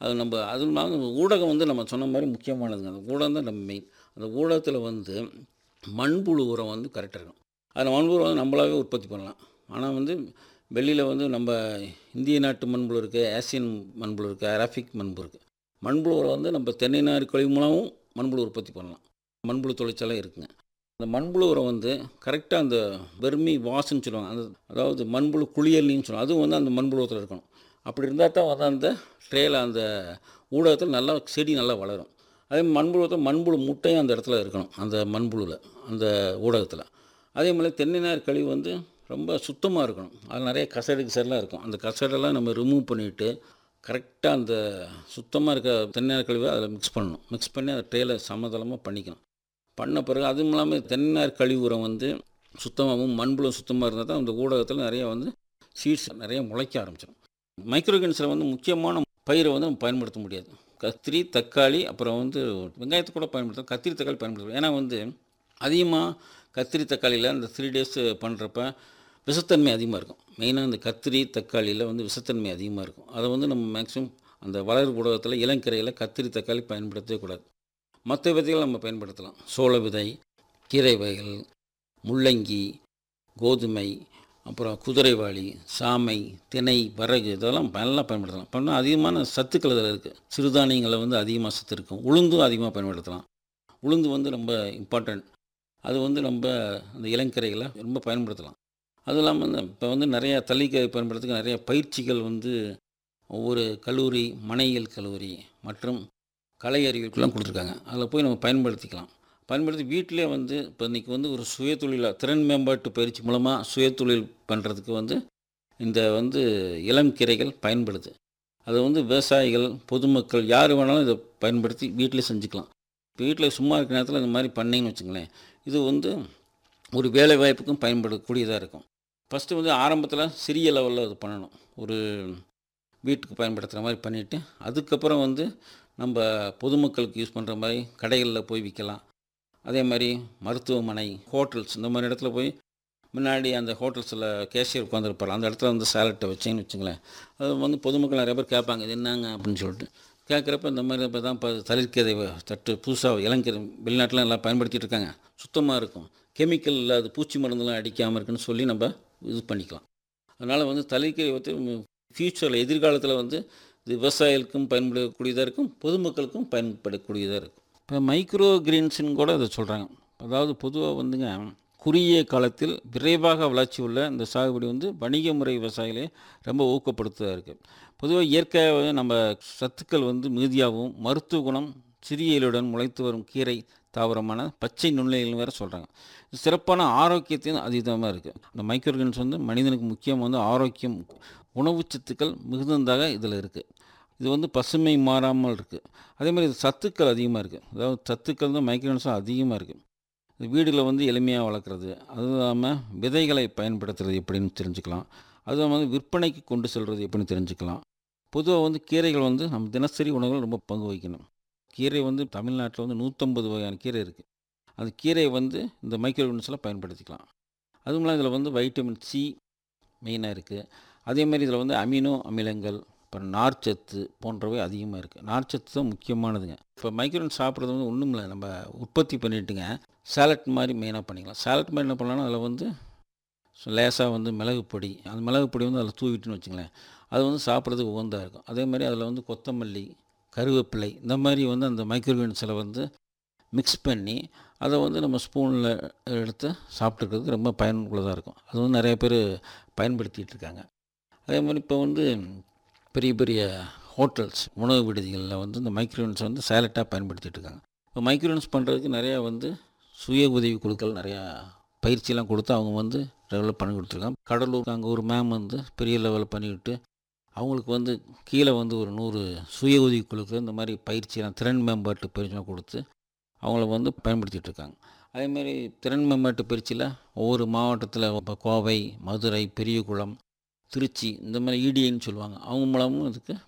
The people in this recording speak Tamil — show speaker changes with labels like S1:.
S1: அது நம்ம அதுவும் இல்லாமல் ஊடகம் வந்து நம்ம சொன்ன மாதிரி முக்கியமானதுங்க அந்த ஊடகம் தான் நம்ம மெயின் அந்த ஊடகத்தில் வந்து மண்புழு உரம் வந்து கரெக்டாக இருக்கும் அந்த மண்புழு வந்து நம்மளாவே உற்பத்தி பண்ணலாம் ஆனால் வந்து வெளியில் வந்து நம்ம இந்திய நாட்டு மண்புழு இருக்குது ஆசியன் மண்புழு இருக்குது அராபிக் மண்புழு இருக்குது மண்புழு உரம் வந்து நம்ம தென்னை நார் கழிவு மூலமும் மண்புழு உற்பத்தி பண்ணலாம் மண்புழு தொழிற்சாலை இருக்குங்க அந்த மண்புழு உரம் வந்து கரெக்டாக அந்த வெர்மி வாஷுன்னு சொல்லுவாங்க அந்த அதாவது மண்புழு குளியல்னு சொல்லுவாங்க அதுவும் வந்து அந்த மண்புழு உரத்தில் இருக்கணும் அப்படி இருந்தால் தான் வந்து அந்த ட்ரேயில் அந்த ஊடகத்தில் நல்லா செடி நல்லா வளரும் அதே மண்புழு உரத்தில் மண்புழு முட்டையும் அந்த இடத்துல இருக்கணும் அந்த மண்புழுவில் அந்த ஊடகத்தில் அதே மாதிரி தென்னை நார் கழிவு வந்து ரொம்ப சுத்தமாக இருக்கணும் அதில் நிறைய கசடு கிசடெலாம் இருக்கும் அந்த கசடெல்லாம் நம்ம ரிமூவ் பண்ணிவிட்டு கரெக்டாக அந்த சுத்தமாக இருக்க தென்னை நார் கழிவை அதில் மிக்ஸ் பண்ணணும் மிக்ஸ் பண்ணி அதை ட்ரேயில் சமதளமாக பண்ணிக்கணும் பண்ண பிறகு அதுவும் இல்லாமல் தென்னை நார் கழிவு உரம் வந்து சுத்தமாகவும் மண்புழு சுத்தமாக இருந்தால் தான் அந்த ஊடகத்தில் நிறைய வந்து சீட்ஸ் நிறைய முளைக்க ஆரம்பிச்சிடும் மைக்ரோகன்ஸில் வந்து முக்கியமான பயிரை வந்து நம்ம பயன்படுத்த முடியாது கத்திரி தக்காளி அப்புறம் வந்து வெங்காயத்தை கூட பயன்படுத்தலாம் கத்திரி தக்காளி பயன்படுத்தலாம் ஏன்னா வந்து அதிகமாக கத்திரி தக்காளியில் அந்த த்ரீ டேஸ் பண்ணுறப்ப விஷத்தன்மை அதிகமாக இருக்கும் மெயினாக இந்த கத்திரி தக்காளியில் வந்து விஷத்தன்மை அதிகமாக இருக்கும் அதை வந்து நம்ம மேக்ஸிமம் அந்த வளர் ஊடகத்தில் இளங்கரையில் கத்திரி தக்காளி பயன்படுத்தவே கூடாது மற்ற விதைகள் நம்ம பயன்படுத்தலாம் சோள விதை கீரை வகைகள் முள்ளங்கி கோதுமை அப்புறம் குதிரைவாளி சாமை திணை வரகு இதெல்லாம் நல்லா பயன்படுத்தலாம் பண்ணால் அதிகமான சத்துக்கள் இதில் இருக்குது சிறுதானியங்களில் வந்து அதிகமாக சத்து இருக்கும் உளுந்தும் அதிகமாக பயன்படுத்தலாம் உளுந்து வந்து ரொம்ப இம்பார்ட்டண்ட் அது வந்து நம்ம அந்த இளங்கரைகளை ரொம்ப பயன்படுத்தலாம் அதுவும் இல்லாமல் இந்த இப்போ வந்து நிறையா தள்ளிக்கரை பயன்படுத்துக்கு நிறைய பயிற்சிகள் வந்து ஒவ்வொரு கல்லூரி மனையியல் கல்லூரி மற்றும் கலை அறிவியலுக்கெல்லாம் கொடுத்துருக்காங்க அதில் போய் நம்ம பயன்படுத்திக்கலாம் பயன்படுத்தி வீட்டிலே வந்து இப்போ இன்றைக்கி வந்து ஒரு சுயதொழிலாக திறன் மேம்பாட்டு பயிற்சி மூலமாக சுயதொழில் பண்ணுறதுக்கு வந்து இந்த வந்து இளம் கீரைகள் பயன்படுது அது வந்து விவசாயிகள் பொதுமக்கள் யார் வேணாலும் இதை பயன்படுத்தி வீட்டிலே செஞ்சுக்கலாம் இப்போ வீட்டில் சும்மா இருக்கிற நேரத்தில் இந்த மாதிரி பண்ணிங்கன்னு வச்சுங்களேன் இது வந்து ஒரு வேலை வாய்ப்புக்கும் பயன்படக்கூடியதாக இருக்கும் ஃபஸ்ட்டு வந்து ஆரம்பத்தில் சிறிய லெவலில் இது பண்ணணும் ஒரு வீட்டுக்கு பயன்படுத்துகிற மாதிரி பண்ணிவிட்டு அதுக்கப்புறம் வந்து நம்ம பொதுமக்களுக்கு யூஸ் பண்ணுற மாதிரி கடைகளில் போய் விற்கலாம் அதே மாதிரி மருத்துவமனை ஹோட்டல்ஸ் இந்த மாதிரி இடத்துல போய் முன்னாடி அந்த ஹோட்டல்ஸில் கேஷியர் உட்காந்துருப்பார் அந்த இடத்துல வந்து சேலட்டை வச்சேன்னு வச்சுங்களேன் அது வந்து பொதுமக்கள் நிறைய பேர் கேட்பாங்க இது என்னங்க அப்படின்னு சொல்லிட்டு கேட்குறப்ப இந்த மாதிரி இப்போ தான் இப்போ தளிர்க்கீரை தட்டு புதுசாக இளங்கீரை வெளிநாட்டில் எல்லாம் பயன்படுத்திட்டு இருக்காங்க சுத்தமாக இருக்கும் கெமிக்கல் இல்லாத பூச்சி மருந்தெல்லாம் அடிக்காமல் இருக்குன்னு சொல்லி நம்ம இது பண்ணிக்கலாம் அதனால் வந்து தளிர்க்கீரை வந்து ஃப்யூச்சரில் எதிர்காலத்தில் வந்து இது விவசாயிகளுக்கும் பயன்படக்கூடியதாக இருக்கும் பொதுமக்களுக்கும் பயன்படக்கூடியதாக இருக்கும் இப்போ மைக்ரோ கிரீன்ஸுன்னு கூட அதை சொல்கிறாங்க அதாவது பொதுவாக வந்துங்க குறுகிய காலத்தில் விரைவாக வளர்ச்சி உள்ள இந்த சாகுபடி வந்து வணிக முறை விவசாயிகளே ரொம்ப ஊக்கப்படுத்ததாக இருக்குது பொதுவாக இயற்கையாக நம்ம சத்துக்கள் வந்து மிகுதியாகவும் மருத்துவ குணம் சிறிய இலையுடன் முளைத்து வரும் கீரை தாவரமான பச்சை நுண்ணுயிர்கள் வேறு சொல்கிறாங்க இது சிறப்பான ஆரோக்கியத்தையும் அதிகமாக இருக்குது இந்த மைக்ரோகிரன்ஸ் வந்து மனிதனுக்கு முக்கியம் வந்து ஆரோக்கியம் உணவு சத்துக்கள் மிகுந்ததாக இதில் இருக்குது இது வந்து பசுமை மாறாமல் இருக்குது அதே மாதிரி இது சத்துக்கள் அதிகமாக இருக்குது அதாவது சத்துக்கள் தான் மைக்ரோன்ஸும் அதிகமாக இருக்குது இது வீடுகளில் வந்து எளிமையாக வளர்க்குறது அதுவும் இல்லாமல் விதைகளை பயன்படுத்துறது எப்படின்னு தெரிஞ்சுக்கலாம் அதுவும் வந்து விற்பனைக்கு கொண்டு செல்வது எப்படின்னு தெரிஞ்சுக்கலாம் பொதுவாக வந்து கீரைகள் வந்து நம்ம தினசரி உணவுகள் ரொம்ப பங்கு வகிக்கணும் கீரை வந்து தமிழ்நாட்டில் வந்து நூற்றம்பது வகையான கீரை இருக்குது அந்த கீரையை வந்து இந்த மைக்ரோகிரன்ஸில் பயன்படுத்திக்கலாம் அதுவும் இல்லாமல் இதில் வந்து வைட்டமின் சி மெயினாக இருக்குது அதே மாதிரி இதில் வந்து அமினோ அமிலங்கள் அப்புறம் நார்ச்சத்து போன்றவை அதிகமாக இருக்குது நார்ச்சத்து தான் முக்கியமானதுங்க இப்போ மைக்ரோன் சாப்பிட்றது வந்து ஒன்றும் இல்லை நம்ம உற்பத்தி பண்ணிட்டுங்க சேலட் மாதிரி மெயினாக பண்ணிக்கலாம் சேலட் மாதிரி என்ன பண்ணலாம்னா அதில் வந்து லேசாக வந்து மிளகு பொடி அந்த மிளகு பொடி வந்து அதில் தூவிட்டுன்னு வச்சுங்களேன் அது வந்து சாப்பிட்றதுக்கு உகந்தாக இருக்கும் அதே மாதிரி அதில் வந்து கொத்தமல்லி கருவேப்பிலை இந்த மாதிரி வந்து அந்த மைக்ரோவேன்ஸில் வந்து மிக்ஸ் பண்ணி அதை வந்து நம்ம ஸ்பூனில் எடுத்து சாப்பிட்டுக்கிறதுக்கு ரொம்ப பயனுள்ளதாக இருக்கும் அது வந்து நிறைய பேர் பயன்படுத்திகிட்டு இருக்காங்க அதே மாதிரி இப்போ வந்து பெரிய பெரிய ஹோட்டல்ஸ் உணவு விடுதிகளில் வந்து இந்த மைக்ரோவன்ஸ் வந்து சேலட்டாக பயன்படுத்திகிட்டு இருக்காங்க இப்போ மைக்ரோவன்ஸ் பண்ணுறதுக்கு நிறையா வந்து சுய உதவி குழுக்கள் நிறையா பயிற்சியெல்லாம் கொடுத்து அவங்க வந்து டெவலப் பண்ணி கொடுத்துருக்காங்க கடலூர் அங்கே ஒரு மேம் வந்து பெரிய லெவலில் பண்ணிவிட்டு அவங்களுக்கு வந்து கீழே வந்து ஒரு நூறு சுய உதவி குழுக்கள் இந்த மாதிரி பயிற்சியெல்லாம் திறன் மேம்பாட்டு பயிற்சியெல்லாம் கொடுத்து அவங்கள வந்து பயன்படுத்திகிட்டு இருக்காங்க அதேமாதிரி திறன் மேம்பாட்டு பயிற்சியில் ஒவ்வொரு மாவட்டத்தில் இப்போ கோவை மதுரை பெரியகுளம் திருச்சி இந்த மாதிரி இடிஐன்னு சொல்லுவாங்க அவங்க மூலமும் இதுக்கு